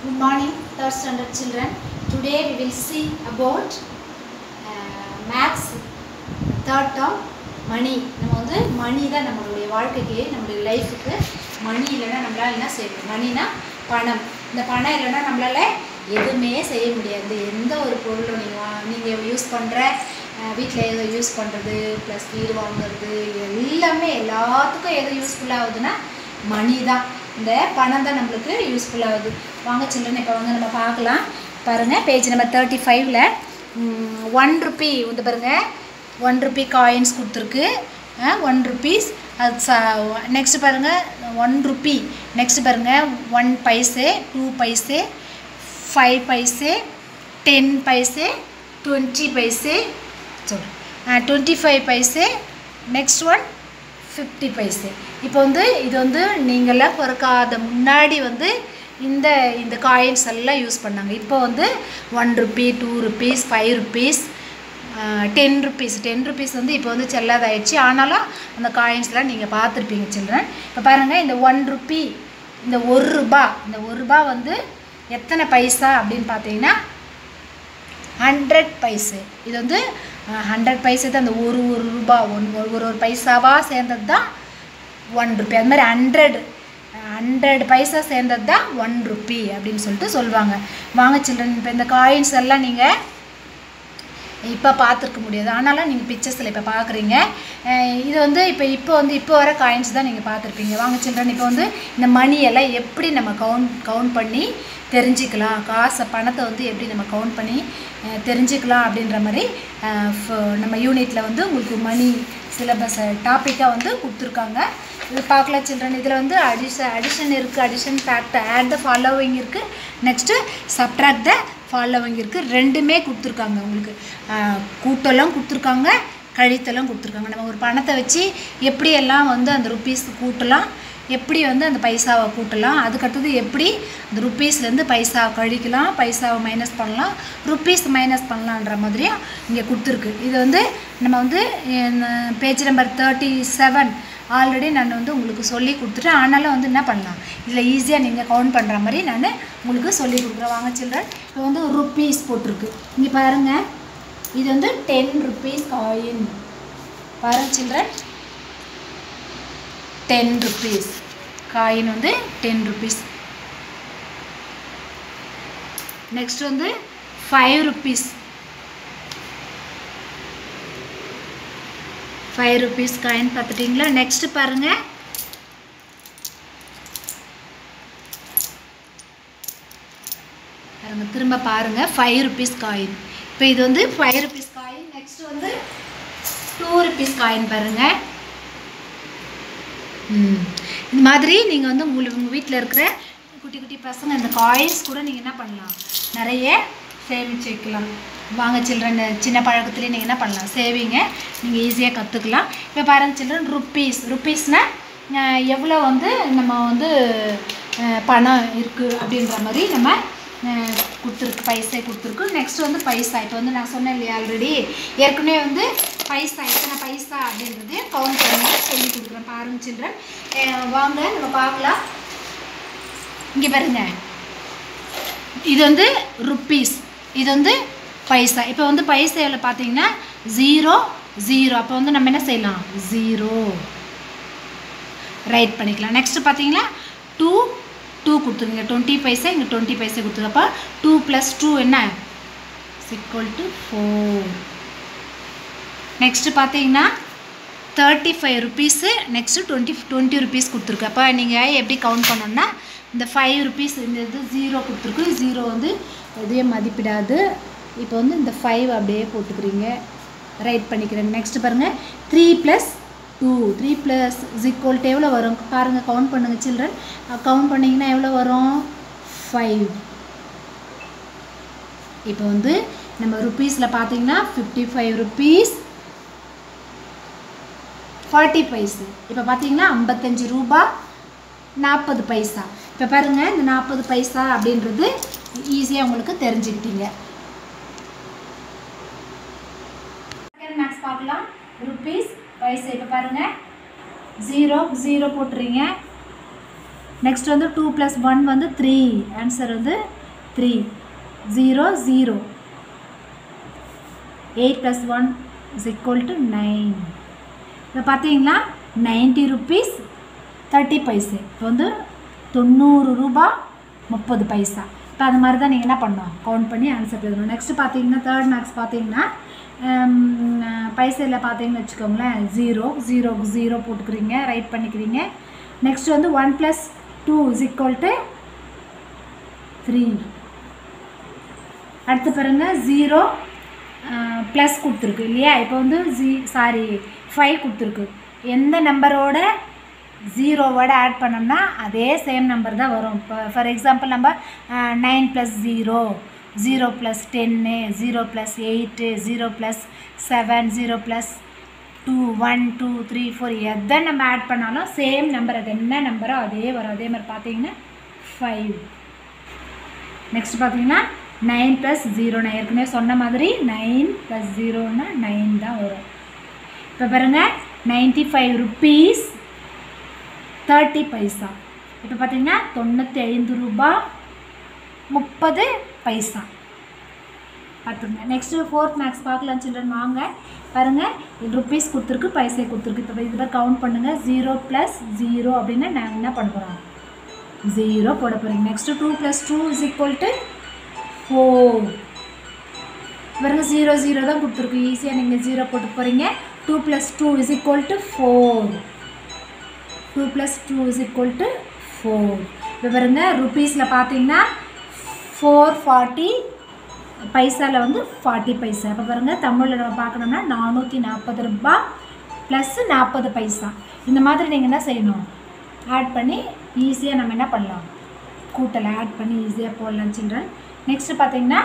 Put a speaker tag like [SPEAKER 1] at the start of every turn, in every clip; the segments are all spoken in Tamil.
[SPEAKER 1] Good morning, third standard children. Today we will see about uh, maths third term மணி நம்ம வந்து மணி தான் நம்மளுடைய வாழ்க்கைக்கு நம்மளுடைய லைஃபுக்கு மணி இல்லைன்னா நம்மளால் என்ன செய்ய முடியும் மணினா பணம் இந்த பணம் இல்லைன்னா நம்மளால் எதுவுமே செய்ய முடியாது எந்த ஒரு பொருளும் நீங்கள் நீங்கள் யூஸ் பண்ணுற வீட்டில் எதோ யூஸ் பண்ணுறது ப்ளஸ் வீடு வாங்குறது எல்லாமே எல்லாத்துக்கும் எது யூஸ்ஃபுல்லாகுதுன்னா மணி தான் இந்த பணம் தான் நம்மளுக்கு யூஸ்ஃபுல்லாகுது வாங்க சில்ட்ரன் இப்போ வந்து நம்ம பார்க்கலாம் பாருங்கள் பேஜ் நம்பர் தேர்ட்டி ஃபைவ்ல ஒன் ருப்பி வந்து பாருங்கள் ஒன் ருப்பி காயின்ஸ் கொடுத்துருக்கு ஒன் ருப்பீஸ் அது ச நெக்ஸ்ட் பாருங்கள் ஒன் ருப்பி நெக்ஸ்ட் பாருங்கள் one paise two paise five paise ten paise twenty paise சொல் twenty five paise next one fifty paise இப்போ வந்து இது வந்து நீங்களாம் பிறக்காத முன்னாடி வந்து இந்த இந்த காயின்ஸ் எல்லாம் யூஸ் பண்ணாங்க இப்போ வந்து one rupee two rupees five rupees ten rupees ten rupees வந்து இப்போ வந்து செல்லாதாயிடுச்சு ஆனாலும் அந்த காயின்ஸ்லாம் நீங்கள் பார்த்துருப்பீங்க சில்ட்ரன் இப்போ பாருங்கள் இந்த ஒன் ருப்பி இந்த ஒரு ரூபா இந்த ஒரு ரூபா வந்து எத்தனை பைசா அப்படின்னு பார்த்தீங்கன்னா ஹண்ட்ரட் பைசு இது வந்து ஹண்ட்ரட் பைசே தான் அந்த ஒரு ஒரு ரூபா ஒன் ஒரு ஒரு ஒரு பைசாவாக சேர்ந்தது தான் ஒன் ருப்பி அது மாதிரி ஹண்ட்ரட் ஹண்ட்ரட் பைசா சேர்ந்தது தான் ஒன் ருப்பி அப்படின்னு சொல்லிட்டு சொல்லுவாங்க வாங்க சில்ட்ரன் இப்போ இந்த காயின்ஸ் எல்லாம் நீங்கள் இப்போ பார்த்துருக்க முடியாது ஆனாலும் நீங்கள் பிக்சர்ஸில் இப்போ பார்க்குறீங்க இது வந்து இப்போ இப்போ வந்து இப்போ வர காயின்ஸ் தான் நீங்கள் பார்த்துருப்பீங்க வாங்க சில்ட்ரன் இப்போ வந்து இந்த மணியெல்லாம் எப்படி நம்ம கவுண்ட் கவுண்ட் பண்ணி தெரிஞ்சுக்கலாம் காசை பணத்தை வந்து எப்படி நம்ம கவுண்ட் பண்ணி தெரிஞ்சுக்கலாம் அப்படின்ற மாதிரி நம்ம யூனிட்டில் வந்து உங்களுக்கு மணி சிலபஸ் டாப்பிக்காக வந்து கொடுத்துருக்காங்க இது பார்க்கலாம் சில்ட்ரன் இதில் வந்து அடிஷன் அடிஷன் இருக்குது addition factor add the following இருக்குது நெக்ஸ்ட்டு சப்ட்ராக்ட் த ஃபாலோவிங் இருக்குது ரெண்டுமே கொடுத்துருக்காங்க உங்களுக்கு கூட்டெல்லாம் கொடுத்துருக்காங்க கழித்தெல்லாம் கொடுத்துருக்காங்க நம்ம ஒரு பணத்தை வச்சு எப்படியெல்லாம் வந்து அந்த ருப்பீஸ் கூட்டலாம் எப்படி வந்து அந்த பைசாவை கூட்டலாம் அதுக்கடுத்தது எப்படி அந்த ருப்பீஸ்லேருந்து பைசாவை கழிக்கலாம் பைசாவை மைனஸ் பண்ணலாம் ருப்பீஸ் மைனஸ் பண்ணலான்ற மாதிரியும் இங்கே கொடுத்துருக்கு இது வந்து நம்ம வந்து page number thirty seven already நான் வந்து உங்களுக்கு சொல்லி கொடுத்துட்டேன் ஆனாலும் வந்து என்ன பண்ணலாம் இதில் ஈஸியாக நீங்கள் கவுண்ட் பண்ணுற மாதிரி நான் உங்களுக்கு சொல்லி கொடுக்குறேன் வாங்க சில்ட்ரன் இப்போ வந்து ருப்பீஸ் போட்டிருக்கு இங்கே பாருங்கள் இது வந்து டென் ருப்பீஸ் காயின் பாருங்க சில்ட்ரன் டென் ருப்பீஸ் காயின் வந்து டென் ருப்பீஸ் நெக்ஸ்ட் வந்து five rupees five rupees coin பார்த்துட்டிங்களா நெக்ஸ்ட்டு பாருங்கள் பாருங்கள் திரும்ப பாருங்கள் ஃபைவ் ருபீஸ் காயின் இப்போ இது வந்து ஃபைவ் ருபீஸ் காயின் நெக்ஸ்ட் வந்து டூ ருபீஸ் காயின் பாருங்கள் இந்த மாதிரி நீங்கள் வந்து உங்களுக்கு உங்கள் வீட்டில் இருக்கிற குட்டி குட்டி பசங்க இந்த காயின்ஸ் கூட நீங்கள் என்ன பண்ணலாம் நிறைய சேமிச்சு வைக்கலாம் வாங்க சில்ட்ரன் சின்ன பழக்கத்துலேயே நீங்கள் என்ன பண்ணலாம் சேவிங்க நீங்கள் ஈஸியாக கற்றுக்கலாம் இப்போ பாருங்கள் சில்ட்ரன் ருப்பீஸ் ருப்பீஸ்னால் எவ்வளோ வந்து நம்ம வந்து பணம் இருக்குது அப்படின்ற மாதிரி நம்ம கொடுத்துருக்கு பைசா கொடுத்துருக்கு நெக்ஸ்ட் வந்து பைசா இப்போ வந்து நான் சொன்னேன் இல்லையா ஆல்ரெடி ஏற்கனவே வந்து பைசா எத்தனை பைசா அப்படின்றது கவுண்ட் பண்ணி சொல்லி கொடுக்குறேன் பாருங்க சில்ட்ரன் வாங்க நம்ம பார்க்கலாம் இங்கே பாருங்க இது வந்து ருப்பீஸ் இது வந்து பைசா இப்போ வந்து பைசா எவ்வளோ பார்த்தீங்கன்னா ஜீரோ ஜீரோ அப்போ வந்து நம்ம என்ன செய்யலாம் ஜீரோ ரைட் பண்ணிக்கலாம் நெக்ஸ்ட் பார்த்தீங்கன்னா டூ டூ கொடுத்துருங்க டுவெண்ட்டி பைசா இங்கே டுவெண்ட்டி பைசா கொடுத்துருக்கப்போ டூ ப்ளஸ் டூ என்ன சிக்வல் டு ஃபோர் நெக்ஸ்ட்டு பார்த்தீங்கன்னா thirty five rupees next twenty twenty rupees கொடுத்துருக்கு அப்போ நீங்கள் எப்படி கவுண்ட் பண்ணோன்னா இந்த ஃபைவ் ருபீஸ் இந்த இது ஜீரோ கொடுத்துருக்கு ஜீரோ வந்து எதையும் மதிப்பிடாது இப்போ வந்து இந்த ஃபைவ் அப்படியே போட்டுக்கிறீங்க ரைட் பண்ணிக்கிறேன் நெக்ஸ்ட் பாருங்கள் three plus two three plus equal to எவ்வளோ வரும் பாருங்கள் கவுண்ட் பண்ணுங்கள் சில்ட்ரன் கவுண்ட் பண்ணிங்கன்னா எவ்வளோ வரும் ஃபைவ் இப்போ வந்து நம்ம ருப்பீஸில் பார்த்தீங்கன்னா fifty five rupees forty paise இப்போ பார்த்தீங்கன்னா ஐம்பத்தஞ்சு ரூபா நாற்பது பைசா இப்போ பாருங்கள் இந்த நாற்பது பைசா அப்படின்றது ஈஸியாக உங்களுக்கு தெரிஞ்சுக்கிட்டீங்க மேக்ஸ் பார்க்கலாம் ருப்பீஸ் பைசா இப்போ பாருங்கள் ஜீரோ ஜீரோ போட்டுறீங்க நெக்ஸ்ட் வந்து டூ ப்ளஸ் ஒன் வந்து த்ரீ ஆன்சர் வந்து three zero zero eight plus one is equal to nine இப்போ பார்த்தீங்களா நைன்ட்டி ருபீஸ் தேர்ட்டி பைசே இப்போ வந்து தொண்ணூறு ரூபா முப்பது பைசா இப்போ அது மாதிரி தான் நீங்கள் என்ன பண்ணணும் கவுண்ட் பண்ணி ஆன்சர் எழுதணும் நெக்ஸ்ட்டு பார்த்தீங்கன்னா தேர்ட் மேக்ஸ் பார்த்தீங்கன்னா பைசையில் பார்த்தீங்கன்னு வச்சுக்கோங்களேன் ஜீரோ ஜீரோக்கு ஜீரோ போட்டுக்கிறீங்க ரைட் பண்ணிக்கிறீங்க நெக்ஸ்ட் வந்து one plus two is equal to three அடுத்து பாருங்க ஜீரோ ப்ளஸ் கொடுத்துருக்கு இல்லையா இப்போ வந்து ஜீ சாரி ஃபைவ் கொடுத்துருக்கு எந்த நம்பரோட ஜீரோவோட ஆட் பண்ணோம்னா அதே சேம் நம்பர் தான் வரும் இப்போ ஃபார் எக்ஸாம்பிள் நம்ம nine plus zero zero plus டென்னு zero plus eight zero plus seven zero plus two one two three four எதை நம்ம ஆட் பண்ணாலும் சேம் நம்பர் அது என்ன நம்பரோ அதே வரும் அதே மாதிரி பார்த்தீங்கன்னா ஃபைவ் நெக்ஸ்ட் பார்த்தீங்கன்னா நைன் ப்ளஸ் ஜீரோ நான் ஏற்கனவே சொன்ன மாதிரி நைன் ப்ளஸ் ஜீரோன்னா நைன் தான் வரும் இப்போ பாருங்கள் ninety five rupees thirty paisa இப்போ பார்த்தீங்கன்னா தொண்ணூற்றி ஐந்து ரூபா முப்பது பைசா பார்த்துங்க நெக்ஸ்ட்டு ஃபோர்த் மேக்ஸ் பார்க்கலாம் சில்ட்ரன் வாங்க பாருங்கள் ருப்பீஸ் கொடுத்துருக்கு பைசை கொடுத்துருக்கு இப்போ இதில் கவுண்ட் பண்ணுங்கள் ஜீரோ ப்ளஸ் ஜீரோ அப்படின்னா நாங்கள் என்ன பண்ண போகிறோம் ஜீரோ போட போகிறீங்க next two plus two is equal to four பாருங்க ஜீரோ ஜீரோ தான் கொடுத்துருக்கு ஈஸியாக நீங்கள் ஜீரோ போட்டு போகிறீங்க two plus two is equal to four two plus two is equal to four இப்போ பாருங்க ருப்பீஸில் பார்த்தீங்கன்னா ஃபோர் ஃபார்ட்டி பைசாவில் வந்து ஃபார்ட்டி பைசா இப்போ பாருங்கள் தமிழில் நம்ம பார்க்கணும்னா நானூற்றி நாற்பது ரூபா ப்ளஸ் நாற்பது பைசா இந்த மாதிரி நீங்கள் என்ன செய்யணும் ஆட் பண்ணி ஈஸியாக நம்ம என்ன பண்ணலாம் கூட்டலை ஆட் பண்ணி ஈஸியாக போடலாம் சில்ட்ரன் நெக்ஸ்ட்டு பார்த்தீங்கன்னா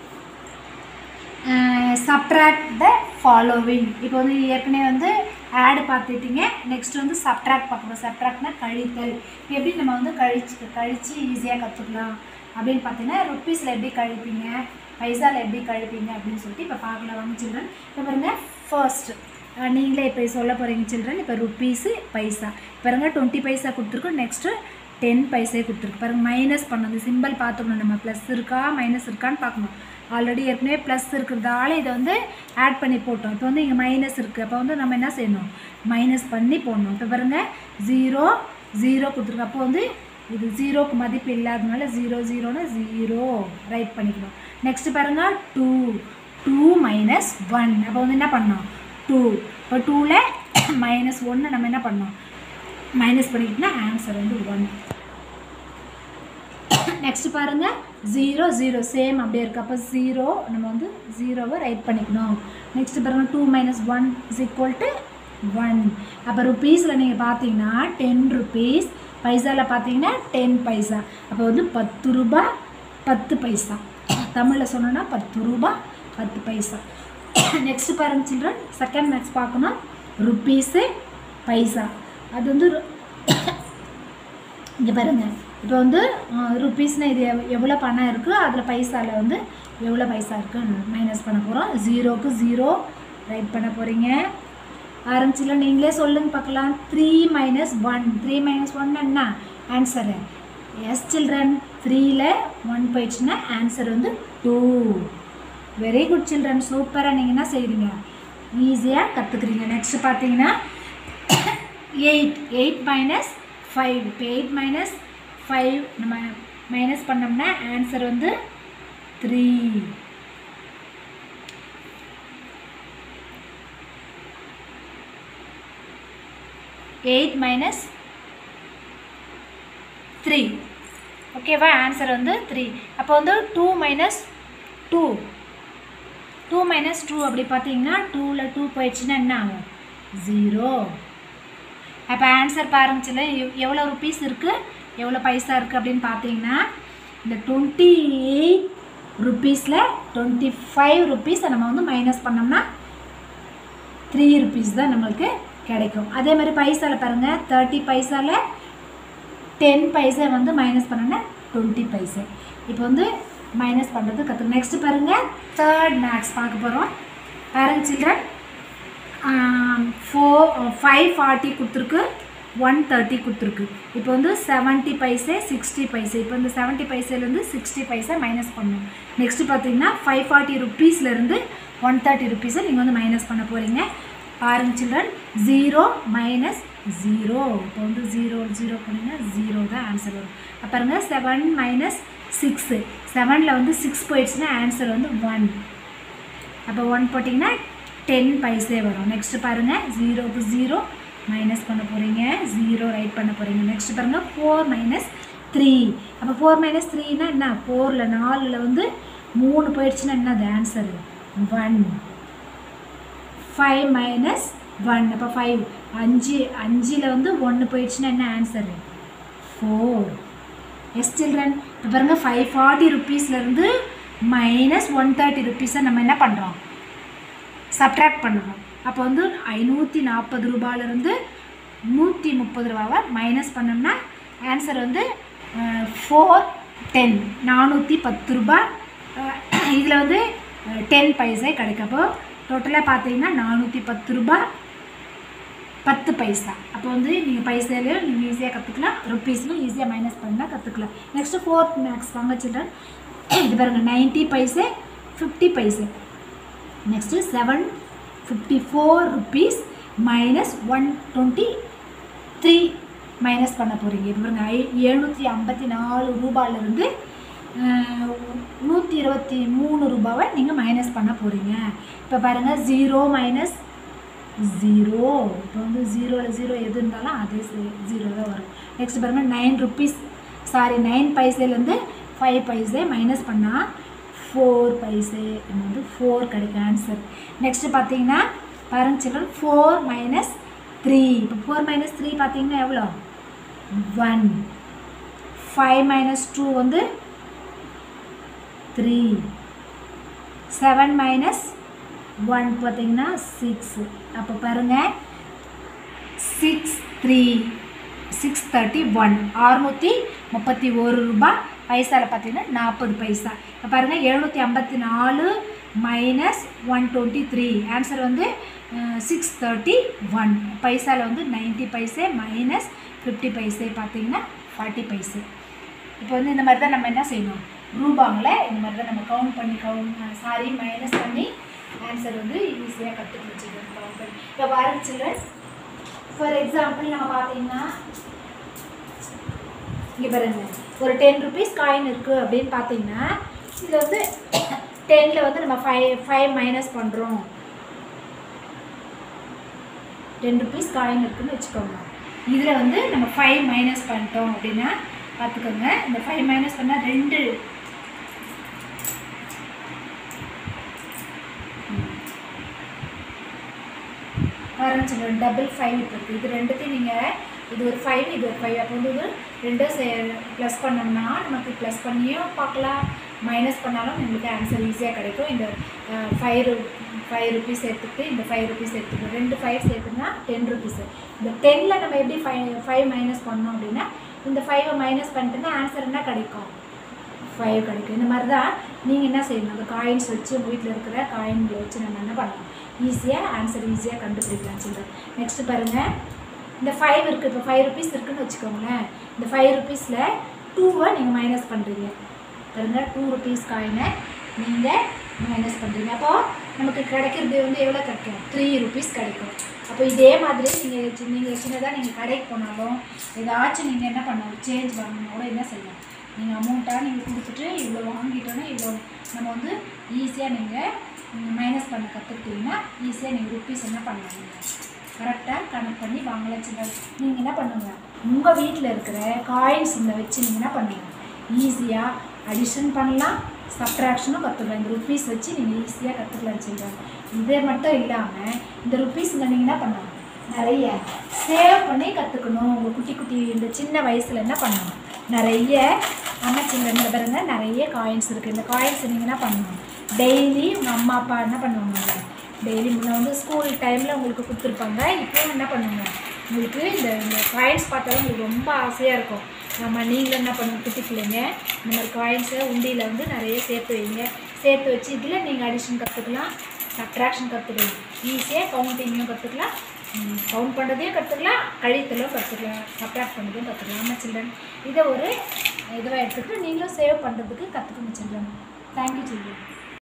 [SPEAKER 1] சப்ட்ராக்ட் த ஃபாலோவிங் இப்போ வந்து ஏற்கனவே வந்து ஆடு பார்த்துட்டீங்க நெக்ஸ்ட் வந்து சப்ட்ராக்ட் பார்க்கணும் சப்ட்ராக்ட்னா கழித்தல் இப்போ எப்படி நம்ம வந்து கழிச்சு கழித்து ஈஸியாக கற்றுக்கலாம் அப்படின்னு பார்த்தீங்கன்னா ருப்பீஸில் எப்படி கழிப்பீங்க பைசாவில் எப்படி கழிப்பீங்க அப்படின்னு சொல்லிட்டு இப்போ பார்க்கலாம் வாங்க சில்ட்ரன் இப்போ பாருங்க ஃபர்ஸ்ட் நீங்களே இப்போ சொல்ல போகிறீங்க சில்ட்ரன் இப்போ ருப்பீஸு பைசா பாருங்க டுவெண்ட்டி பைசா கொடுத்துருக்கோம் நெக்ஸ்ட்டு டென் பைசே கொடுத்துருக்கு பாருங்க மைனஸ் பண்ணது சிம்பிள் பார்த்துக்கணும் நம்ம ப்ளஸ் இருக்கா மைனஸ் இருக்கான்னு பார்க்கணும் ஆல்ரெடி ஏற்கனவே ப்ளஸ் இருக்கிறதால இதை வந்து ஆட் பண்ணி போட்டோம் இப்போ வந்து இங்கே மைனஸ் இருக்குது அப்போ வந்து நம்ம என்ன செய்யணும் மைனஸ் பண்ணி போடணும் இப்போ பாருங்கள் ஜீரோ ஜீரோ கொடுத்துருக்கு அப்போ வந்து இது ஜீரோக்கு மதிப்பு இல்லாதனால ஜீரோ ஜீரோனா ஜீரோ ரைட் பண்ணிக்கணும் நெக்ஸ்ட் பாருங்கள் டூ டூ மைனஸ் ஒன் அப்போ வந்து என்ன பண்ணோம் டூ இப்போ டூவில் மைனஸ் ஒன்று நம்ம என்ன பண்ணோம் மைனஸ் பண்ணிக்கிட்டோம்னா ஆன்சர் வந்து ஒன் நெக்ஸ்ட் பாருங்க ஜீரோ ஜீரோ சேம் அப்படியே இருக்கு அப்போ ஜீரோ நம்ம வந்து ஜீரோவை ரைட் பண்ணிக்கணும் நெக்ஸ்ட் பாருங்க two minus one is equal to one அப்போ ருப்பீஸில் நீங்கள் பார்த்தீங்கன்னா டென் ருபீஸ் பைசாவில் பார்த்தீங்கன்னா டென் பைசா அப்போ வந்து பத்து ரூபா பத்து பைசா தமிழில் சொன்னோன்னா பத்து ரூபா பத்து பைசா நெக்ஸ்ட் பாருங்க சில்ட்ரன் செகண்ட் மேக்ஸ் பார்க்கணும் ருப்பீஸு பைசா அது வந்து இங்கே பாருங்க இப்போ வந்து ருப்பீஸ்னால் இது எவ் எவ்வளோ பணம் இருக்குது அதில் பைசாவில் வந்து எவ்வளோ பைசா இருக்குது மைனஸ் பண்ண போகிறோம் ஜீரோக்கு ஜீரோ ரைட் பண்ண போகிறீங்க ஆரம்பிச்சில நீங்களே சொல்லுங்க பார்க்கலாம் three minus one three minus one என்ன ஆன்சரு எஸ் சில்ட்ரன் த்ரீயில் ஒன் போயிடுச்சுன்னா ஆன்சர் வந்து டூ வெரி குட் சில்ட்ரன் சூப்பராக நீங்கள் என்ன செய்கிறீங்க ஈஸியாக கற்றுக்குறீங்க நெக்ஸ்ட் பார்த்தீங்கன்னா எயிட் எயிட் மைனஸ் ஃபைவ் இப்போ எயிட் மைனஸ் ஃபைவ் நம்ம மைனஸ் பண்ணோம்னா ஆன்சர் வந்து த்ரீ எயிட் மைனஸ் த்ரீ ஓகேவா ஆன்சர் வந்து த்ரீ அப்போ வந்து two minus two two minus two அப்படி பார்த்தீங்கன்னா டூவில் டூ போயிடுச்சுன்னா என்ன ஆகும் ஜீரோ அப்போ ஆன்சர் பாருங்கச்சுல எவ்வளோ ருபீஸ் இருக்குது எவ்வளோ பைசா இருக்குது அப்படின்னு பார்த்தீங்கன்னா இந்த டுவெண்ட்டி எயிட் ருப்பீஸில் டுவெண்ட்டி ஃபைவ் ருப்பீஸை நம்ம வந்து மைனஸ் பண்ணோம்னா த்ரீ ருபீஸ் தான் நம்மளுக்கு கிடைக்கும் அதே மாதிரி பைசாவில் பாருங்கள் தேர்ட்டி பைசாவில் டென் பைசா வந்து மைனஸ் பண்ணோன்னா டுவெண்ட்டி பைசா இப்போ வந்து மைனஸ் பண்ணுறது கற்றுக்க நெக்ஸ்ட் பாருங்கள் தேர்ட் மேக்ஸ் பார்க்க போகிறோம் பாருங்க சில்ட்ரன் ஃபோர் ஃபைவ் ஃபார்ட்டி கொடுத்துருக்கு ஒன் தேர்ட்டி கொடுத்துருக்கு இப்போ வந்து செவன்ட்டி பைசே சிக்ஸ்டி பைசே இப்போ இந்த செவன்ட்டி பைசேலேருந்து சிக்ஸ்டி பைசே மைனஸ் பண்ணணும் நெக்ஸ்ட்டு பார்த்தீங்கன்னா ஃபைவ் ஃபார்ட்டி ருப்பீஸ்லேருந்து ஒன் தேர்ட்டி ருப்பீஸை நீங்கள் வந்து மைனஸ் பண்ண போகிறீங்க பாருங்க சில்ட்ரன் ஜீரோ மைனஸ் ஜீரோ இப்போ வந்து ஜீரோ ஜீரோ பண்ணிங்கன்னா ஜீரோ தான் ஆன்சர் வரும் அப்போ பாருங்க செவன் மைனஸ் சிக்ஸு செவனில் வந்து சிக்ஸ் போயிடுச்சுன்னா ஆன்சர் வந்து ஒன் அப்போ ஒன் போட்டிங்கன்னா டென் பைசே வரும் நெக்ஸ்ட்டு பாருங்கள் ஜீரோக்கு ஜீரோ மைனஸ் பண்ண போகிறீங்க ஜீரோ ரைட் பண்ண போகிறீங்க நெக்ஸ்ட் பாருங்கள் ஃபோர் மைனஸ் த்ரீ அப்போ ஃபோர் மைனஸ் த்ரீனா என்ன ஃபோரில் நாலில் வந்து மூணு போயிடுச்சுன்னா என்ன அது answer one five minus one அப்போ ஃபைவ் அஞ்சு அஞ்சில் வந்து ஒன்று போயிடுச்சுன்னா என்ன ஆன்சரு ஃபோர் எஸ் சில்ட்ரன் இப்போ பாருங்கள் ஃபைவ் ஃபார்ட்டி ருப்பீஸ்லேருந்து மைனஸ் ஒன் தேர்ட்டி ருப்பீஸை நம்ம என்ன பண்ணுறோம் சப்ட்ராக்ட் பண்ணணும் அப்போ வந்து ஐநூற்றி நாற்பது ரூபாயிலேருந்து நூற்றி முப்பது ரூபாவை மைனஸ் பண்ணோம்னா ஆன்சர் வந்து ஃபோர் டென் நானூற்றி பத்து ரூபாய் இதில் வந்து டென் பைசே கிடைக்கும் அப்போ டோட்டலாக பார்த்தீங்கன்னா நானூற்றி பத்து ரூபாய் பத்து பைசா அப்போ வந்து நீங்கள் பைசாலையும் நீங்கள் ஈஸியாக கற்றுக்கலாம் ருப்பீஸ்லையும் ஈஸியாக மைனஸ் பண்ணால் கற்றுக்கலாம் நெக்ஸ்ட்டு ஃபோர்த் மேக்ஸ் வாங்க சில்ட்ரன் இது பாருங்கள் ninety paise fifty paise next seven fifty four rupees minus one twenty three minus பண்ண போகிறீங்க இப்போ பாருங்க ஐ எழுநூற்றி ஐம்பத்தி நாலு ரூபாயிலிருந்து நூற்றி இருபத்தி மூணு ரூபாவை நீங்கள் மைனஸ் பண்ண போகிறீங்க இப்போ பாருங்கள் ஜீரோ மைனஸ் ஜீரோ இப்போ வந்து ஜீரோவில் ஜீரோ எது இருந்தாலும் அதே ஜீரோ தான் வரும் நெக்ஸ்ட் பாருங்கள் நைன் ருப்பீஸ் சாரி நைன் பைசேலேருந்து ஃபைவ் பைசே மைனஸ் பண்ணால் ஃபோர் பைசே இது வந்து ஃபோர் கிடைக்கும் ஆன்சர் நெக்ஸ்ட்டு பார்த்தீங்கன்னா பாருங்க சில்ட்ரன் ஃபோர் மைனஸ் த்ரீ இப்போ ஃபோர் மைனஸ் த்ரீ பார்த்தீங்கன்னா எவ்வளோ ஒன் ஃபைவ் மைனஸ் டூ வந்து த்ரீ செவன் மைனஸ் ஒன் பார்த்தீங்கன்னா சிக்ஸ் அப்போ பாருங்கள் six three six thirty one அறுநூற்றி முப்பத்தி ஒரு ரூபாய் பைசாவில் பார்த்தீங்கன்னா நாற்பது பைசா இப்போ பாருங்கள் எழுநூற்றி ஐம்பத்தி நாலு minus one twenty three answer வந்து சிக்ஸ் தேர்ட்டி ஒன் பைசாவில் வந்து ninety paise minus fifty paise பார்த்தீங்கன்னா ஃபார்ட்டி பைசே இப்போ வந்து இந்த மாதிரி தான் நம்ம என்ன செய்யணும் ரூபாங்களை இந்த மாதிரி தான் நம்ம கவுண்ட் பண்ணி கவுண்ட் சாரி மைனஸ் பண்ணி ஆன்சர் வந்து ஈஸியாக கற்றுக்க வச்சுக்கணும் கவுண்ட் பண்ணி இப்போ பாருங்க சில்ட்ரன் ஃபார் எக்ஸாம்பிள் நம்ம பார்த்தீங்கன்னா இங்கே பாருங்க ஒரு டென் ருபீஸ் காயின் இருக்குது அப்படின்னு பார்த்தீங்கன்னா இதில் வந்து டென்னில் வந்து நம்ம ஃபைவ் ஃபைவ் மைனஸ் பண்ணுறோம் டென் ருபீஸ் காயின் இருக்குன்னு வச்சுக்கோங்க இதில் வந்து நம்ம ஃபைவ் மைனஸ் பண்ணிட்டோம் அப்படின்னா பார்த்துக்கோங்க இந்த ஃபைவ் மைனஸ் பண்ணால் ரெண்டு பாருங்க சொல்லுவேன் டபுள் ஃபைவ் இப்போ இருக்குது இது ரெண்டுத்தையும் நீங்கள் இது ஒரு ஃபைவ் இது ஒரு ஃபைவ் அப்போ வந்து இது ரெண்டும் சே ப்ளஸ் பண்ணோம்னா நமக்கு ப்ளஸ் பண்ணியும் பார்க்கலாம் மைனஸ் பண்ணாலும் உங்களுக்கு ஆன்சர் ஈஸியாக கிடைக்கும் இந்த ஃபைவ் ரு ஃபைவ் ருபீஸ் எடுத்துக்கிட்டு இந்த ஃபைவ் ருபீஸ் எடுத்துக்கிட்டு ரெண்டு ஃபைவ் சேர்த்துனா டென் ருபீஸு இந்த டென்னில் நம்ம எப்படி ஃபைவ் ஃபைவ் மைனஸ் பண்ணோம் அப்படின்னா இந்த ஃபைவை மைனஸ் பண்ணிட்டுனா ஆன்சர் என்ன கிடைக்கும் ஃபைவ் கிடைக்கும் இந்த மாதிரி தான் நீங்கள் என்ன செய்யணும் அந்த காயின்ஸ் வச்சு உங்கள் வீட்டில் இருக்கிற காயின்களை வச்சு நம்ம என்ன பண்ணலாம் ஈஸியாக ஆன்சர் ஈஸியாக கண்டுபிடிக்கலாம் சில்ட்ரன் நெக்ஸ்ட்டு பாருங்கள் இந்த ஃபைவ் இருக்குது இப்போ ஃபைவ் ருபீஸ் இருக்குன்னு வச்சுக்கோங்களேன் இந்த ஃபைவ் ருபீஸில் டூவை நீங்கள் மைனஸ் பண்ணுறீங்க பாருங்க டூ ருபீஸ் காயினை நீங்கள் மைனஸ் பண்ணுறீங்க அப்போது நமக்கு கிடைக்கிறது வந்து எவ்வளோ கிடைக்கும் த்ரீ ருபீஸ் கிடைக்கும் அப்போ இதே மாதிரி நீங்கள் நீங்கள் சின்னதாக நீங்கள் கடைக்கு போனாலும் ஏதாச்சும் நீங்கள் என்ன பண்ணணும் சேஞ்ச் வாங்கணும் கூட என்ன செய்யணும் நீங்கள் அமௌண்ட்டாக நீங்கள் கொடுத்துட்டு இவ்வளோ வாங்கிட்டோன்னா இவ்வளோ நம்ம வந்து ஈஸியாக நீங்கள் மைனஸ் பண்ண கற்றுக்கிட்டீங்கன்னா ஈஸியாக நீங்கள் ருப்பீஸ் என்ன பண்ணலாம் கரெக்டாக கணக்கு பண்ணி வாங்கலாம் சின்ன நீங்கள் என்ன பண்ணுங்க உங்கள் வீட்டில் இருக்கிற காயின்ஸ் இந்த வச்சு நீங்கள் என்ன பண்ணுங்க ஈஸியாக அடிஷன் பண்ணலாம் சப்ட்ராக்ஷனும் கற்றுக்கலாம் இந்த ருப்பீஸ் வச்சு நீங்கள் ஈஸியாக கற்றுக்கலாம் சொல்கிறாங்க இதே மட்டும் இல்லாமல் இந்த ருப்பீஸில் நீங்கள் என்ன பண்ணலாம் நிறைய சேவ் பண்ணி கற்றுக்கணும் உங்கள் குட்டி குட்டி இந்த சின்ன வயசில் என்ன பண்ணணும் நிறைய அமைச்சிங்க இந்த பாருங்க நிறைய காயின்ஸ் இருக்குது இந்த காயின்ஸ் நீங்கள் என்ன பண்ணணும் டெய்லி உங்கள் அம்மா அப்பா என்ன பண்ணுவாங்க டெய்லி முன்ன வந்து ஸ்கூல் டைமில் உங்களுக்கு கொடுத்துருப்பாங்க இப்போவும் என்ன பண்ணுவாங்க உங்களுக்கு இந்த இந்த காயின்ஸ் பார்த்தாலும் உங்களுக்கு ரொம்ப ஆசையாக இருக்கும் நம்ம நீங்களும் என்ன பண்ணுங்க குட்டி பிள்ளைங்க இந்த மாதிரி காயின்ஸை உண்டியில் வந்து நிறைய சேர்த்து வைங்க சேர்த்து வச்சு இதில் நீங்கள் அடிஷன் கற்றுக்கலாம் சப்ட்ராக்ஷன் கற்றுக்கலாம் ஈஸியாக கவுண்டிங்கும் கற்றுக்கலாம் கவுண்ட் பண்ணுறதையும் கற்றுக்கலாம் கழித்தலும் கற்றுக்கலாம் சப்ராக்ட் பண்ணுறதையும் கற்றுக்கலாம் ஆமாம் சில்ட்ரன் இதை ஒரு இதுவாக எடுத்துக்கிட்டு நீங்களும் சேவ் பண்ணுறதுக்கு கற்றுக்கணும் சில்ட்ரன் தேங்க்யூ சில்ட்ரன்